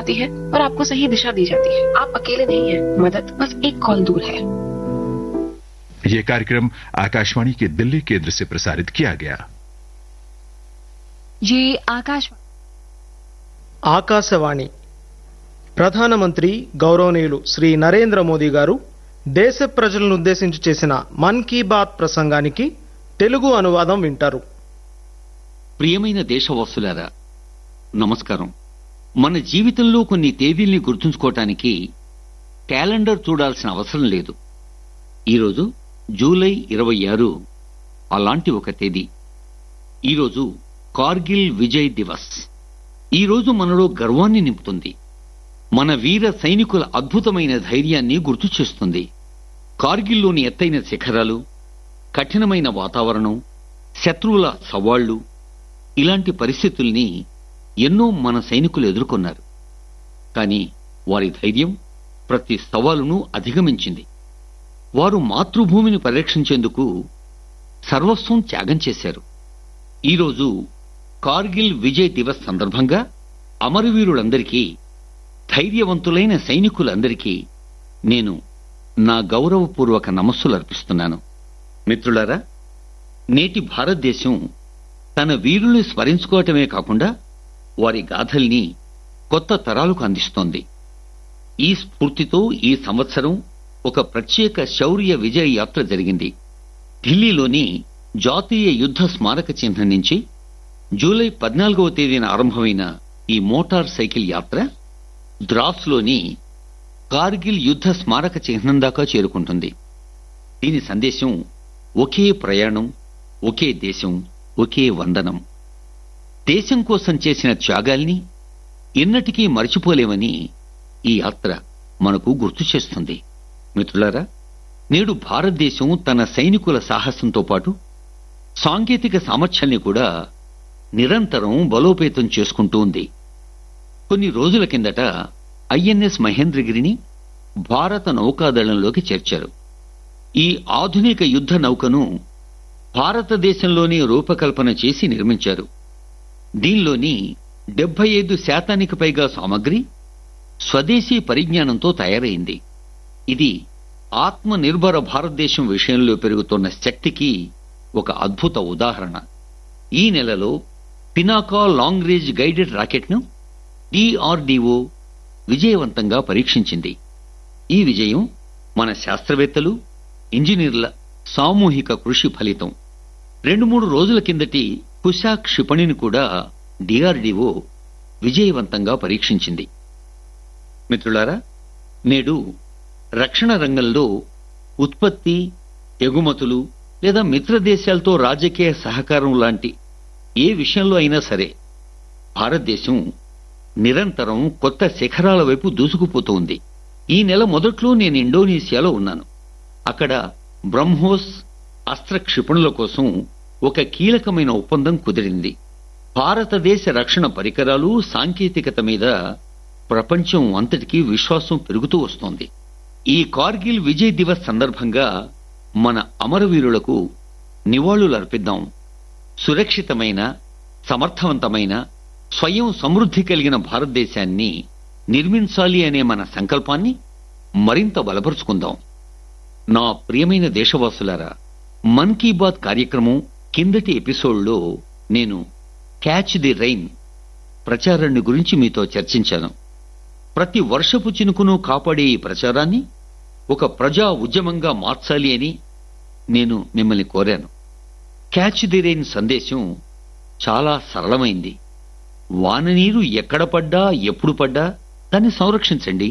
आती है और आपको सही दिशा दी जाती है आप अकेले नहीं हैं मदद बस एक कॉल दूर है ये कार्यक्रम आकाशवाणी के दिल्ली केंद्र से प्रसारित किया गया ये आकाश ఆకాశవాణి ప్రధానమంత్రి గౌరవనీయులు శ్రీ నరేంద్ర మోదీ గారు దేశ ప్రజలను ఉద్దేశించి చేసిన మన్ కీ బాత్ ప్రసంగానికి తెలుగు అనువాదం వింటారు ప్రియమైన దేశవాసులారా నమస్కారం మన జీవితంలో కొన్ని తేదీల్ని గుర్తుంచుకోవటానికి క్యాలెండర్ చూడాల్సిన అవసరం లేదు ఈరోజు జూలై ఇరవై ఆరు అలాంటి ఒక తేదీ ఈరోజు కార్గిల్ విజయ్ దివస్ ఈరోజు మనలో గర్వాన్ని నింపుతుంది మన వీర సైనికుల అద్భుతమైన ధైర్యాన్ని గుర్తు చేస్తుంది కార్గిల్లోని ఎత్తైన శిఖరాలు కఠినమైన వాతావరణం శత్రువుల సవాళ్లు ఇలాంటి పరిస్థితుల్ని ఎన్నో మన సైనికులు ఎదుర్కొన్నారు కానీ వారి ధైర్యం ప్రతి సవాలును అధిగమించింది వారు మాతృభూమిని పరిరక్షించేందుకు సర్వస్వం త్యాగం చేశారు ఈరోజు కార్గిల్ విజయ్ దివస్ సందర్భంగా అమరవీరులందరికీ ధైర్యవంతులైన సైనికులందరికీ నేను నా గౌరవపూర్వక నమస్సులు అర్పిస్తున్నాను మిత్రులారా నేటి భారతదేశం తన వీరుల్ని స్మరించుకోవటమే కాకుండా వారి గాథల్ని కొత్త తరాలకు అందిస్తోంది ఈ స్ఫూర్తితో ఈ సంవత్సరం ఒక ప్రత్యేక శౌర్య విజయ యాత్ర జరిగింది ఢిల్లీలోని జాతీయ యుద్ధ స్మారక చిహ్నం నుంచి జూలై పద్నాలుగవ తేదీన ఆరంభమైన ఈ మోటార్ సైకిల్ యాత్ర ద్రాస్లోని కార్గిల్ యుద్ధ స్మారక చిహ్నం దాకా చేరుకుంటుంది దీని సందేశం ఒకే ప్రయాణం ఒకే దేశం ఒకే వందనం దేశం కోసం చేసిన త్యాగాల్ని ఎన్నటికీ మరచిపోలేమని ఈ యాత్ర మనకు గుర్తు చేస్తుంది మిత్రులారా నేడు భారతదేశం తన సైనికుల సాహసంతో పాటు సాంకేతిక సామర్థ్యాన్ని కూడా నిరంతరం బలోపేతం చేసుకుంటూ ఉంది కొన్ని రోజుల కిందట ఐఎన్ఎస్ మహేంద్రగిరిని భారత నౌకాదళంలోకి చేర్చారు ఈ ఆధునిక యుద్ధ నౌకను భారతదేశంలోనే రూపకల్పన చేసి నిర్మించారు దీనిలోని డెబ్బై ఐదు శాతానికి పైగా సామగ్రి స్వదేశీ పరిజ్ఞానంతో తయారైంది ఇది ఆత్మ నిర్భర భారతదేశం విషయంలో పెరుగుతున్న శక్తికి ఒక అద్భుత ఉదాహరణ ఈ నెలలో పినాకా లాంగ్ రేంజ్ గైడెడ్ రాకెట్ను డిఆర్డిఓ విజయవంతంగా పరీక్షించింది ఈ విజయం మన శాస్త్రవేత్తలు ఇంజనీర్ల సామూహిక కృషి ఫలితం రెండు మూడు రోజుల కిందటి కుశా క్షిపణిని కూడా డిఆర్డిఓ విజయవంతంగా పరీక్షించింది మిత్రులారా నేడు రక్షణ రంగంలో ఉత్పత్తి ఎగుమతులు లేదా మిత్ర దేశాలతో రాజకీయ సహకారం లాంటి ఏ విషయంలో అయినా సరే భారతదేశం నిరంతరం కొత్త శిఖరాల వైపు దూసుకుపోతూ ఉంది ఈ నెల మొదట్లో నేను ఇండోనేషియాలో ఉన్నాను అక్కడ బ్రహ్మోస్ అస్త్ర క్షిపణుల కోసం ఒక కీలకమైన ఒప్పందం కుదిరింది భారతదేశ రక్షణ పరికరాలు సాంకేతికత మీద ప్రపంచం అంతటికీ విశ్వాసం పెరుగుతూ వస్తోంది ఈ కార్గిల్ విజయ్ దివస్ సందర్భంగా మన అమరవీరులకు నివాళులు అర్పిద్దాం సురక్షితమైన సమర్థవంతమైన స్వయం సమృద్ధి కలిగిన భారతదేశాన్ని నిర్మించాలి అనే మన సంకల్పాన్ని మరింత బలపరుచుకుందాం నా ప్రియమైన దేశవాసులారా మన్ కీ బాత్ కార్యక్రమం కిందటి ఎపిసోడ్లో నేను క్యాచ్ ది రైన్ ప్రచారాన్ని గురించి మీతో చర్చించాను ప్రతి వర్షపు చినుకును కాపాడే ఈ ప్రచారాన్ని ఒక ప్రజా ఉద్యమంగా మార్చాలి అని నేను మిమ్మల్ని కోరాను క్యాచ్ ది రెయిన్ సందేశం చాలా సరళమైంది వాన నీరు ఎక్కడ పడ్డా ఎప్పుడు పడ్డా దాన్ని సంరక్షించండి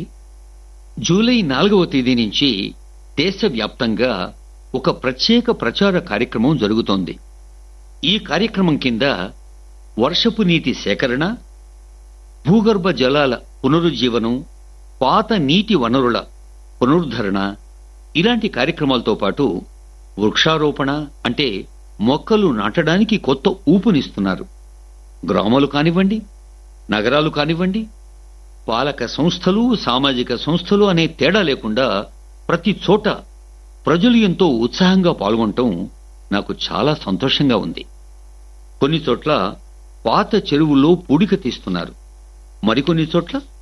జూలై నాలుగవ తేదీ నుంచి దేశవ్యాప్తంగా ఒక ప్రత్యేక ప్రచార కార్యక్రమం జరుగుతోంది ఈ కార్యక్రమం కింద వర్షపు నీటి సేకరణ భూగర్భ జలాల పునరుజ్జీవనం పాత నీటి వనరుల పునరుద్ధరణ ఇలాంటి కార్యక్రమాలతో పాటు వృక్షారోపణ అంటే మొక్కలు నాటడానికి కొత్త ఊపునిస్తున్నారు గ్రామాలు కానివ్వండి నగరాలు కానివ్వండి పాలక సంస్థలు సామాజిక సంస్థలు అనే తేడా లేకుండా ప్రతి చోట ప్రజలు ఎంతో ఉత్సాహంగా పాల్గొనటం నాకు చాలా సంతోషంగా ఉంది కొన్ని చోట్ల పాత చెరువుల్లో పూడిక తీస్తున్నారు మరికొన్ని చోట్ల